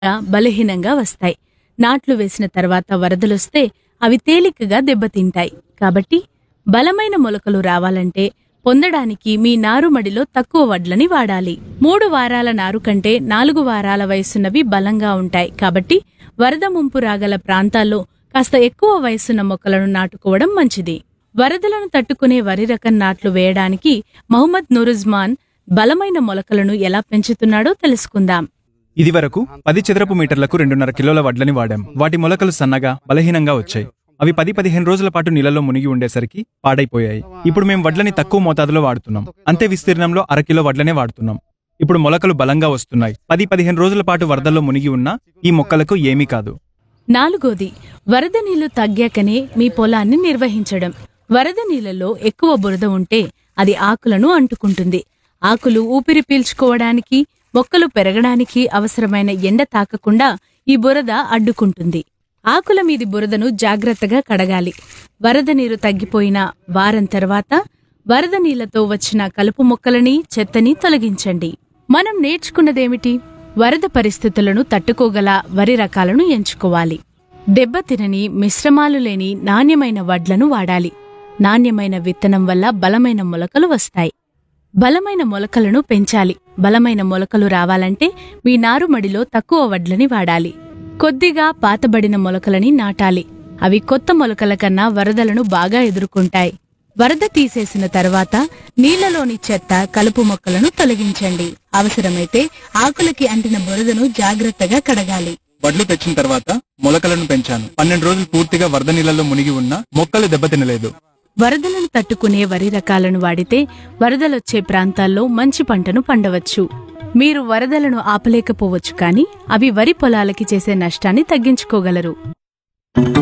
బలహీనంగా వస్తాయి నాట్లు వేసిన తర్వాత వరదలొస్తే అవి తేలికగా దెబ్బతింటాయి కాబట్టి బలమైన మొలకలు రావాలంటే పొందడానికి మీ నారుమడిలో తక్కువ వడ్లని వాడాలి మూడు వారాల నారు కంటే నాలుగు వారాల వయసున్నవి బలంగా ఉంటాయి కాబట్టి వరద ముంపు రాగల ప్రాంతాల్లో కాస్త ఎక్కువ వయసున్న మొక్కలను నాటుకోవడం మంచిది వరదలను తట్టుకునే వరి రకం నాట్లు వేయడానికి మహమ్మద్ నురుజ్మాన్ బలమైన మొలకలను ఎలా పెంచుతున్నాడో తెలుసుకుందాం ఇదివరకు పది చదరపు మీటర్లకు రెండున్నర కిలోల వడ్లని వాడాం వాటి మొలకలు సన్నగా బలహీనంగా వచ్చాయి అవి పది పదిహేను రోజుల పాటు నీళ్ళలో మునిగి ఉండేసరికి పాడైపోయాయి ఇప్పుడు మేము వడ్లని తక్కువ మోతాదులో వాడుతున్నాం అంతే విస్తీర్ణంలో అరకిలో వడ్లనే వాడుతున్నాం ఇప్పుడు మొలకలు బలంగా వస్తున్నాయి పది పదిహేను రోజుల పాటు వరదల్లో మునిగి ఉన్నా ఈ మొక్కలకు ఏమీ కాదు నాలుగోది వరద నీళ్లు తగ్గాకనే మీ పొలాన్ని నిర్వహించడం వరద నీళ్లలో ఎక్కువ బురద ఉంటే అది ఆకులను అంటుకుంటుంది ఆకులు ఊపిరి పీల్చుకోవడానికి మొక్కలు పెరగడానికి అవసరమైన ఎండ తాకకుండా ఈ బురద అడ్డుకుంటుంది ఆకుల మీది బురదను జాగ్రత్తగా కడగాలి వరద నీరు తగ్గిపోయిన వారం తర్వాత వరద నీళ్లతో వచ్చిన కలుపు మొక్కలని చెత్తని తొలగించండి మనం నేర్చుకున్నదేమిటి వరద పరిస్థితులను తట్టుకోగల వరి రకాలను ఎంచుకోవాలి దెబ్బతినని మిశ్రమాలు లేని నాణ్యమైన వడ్లను వాడాలి నాణ్యమైన విత్తనం వల్ల బలమైన మొలకలు వస్తాయి బలమైన మొలకలను పెంచాలి బలమైన మొలకలు రావాలంటే మీ నారుమడిలో తక్కువ వడ్లని వాడాలి కొద్దిగా పాతబడిన మొలకలని నాటాలి అవి కొత్త మొలకల కన్నా వరదలను బాగా ఎదుర్కొంటాయి వరద తీసేసిన తర్వాత నీళ్లలోని చెత్త కలుపు మొక్కలను తొలగించండి అవసరమైతే ఆకులకి అంటిన బురదను జాగ్రత్తగా కడగాలి వడ్లు తెచ్చిన తర్వాత మొలకలను పెంచాను పన్నెండు రోజులు పూర్తిగా వరద నీళ్ళలో మునిగి ఉన్నా మొక్కలు దెబ్బతినలేదు వరదలను తట్టుకునే వరి రకాలను వాడితే వరదలొచ్చే ప్రాంతాల్లో మంచి పంటను పండవచ్చు మీరు వరదలను ఆపలేకపోవచ్చు కానీ అవి వరి పొలాలకి చేసే నష్టాన్ని తగ్గించుకోగలరు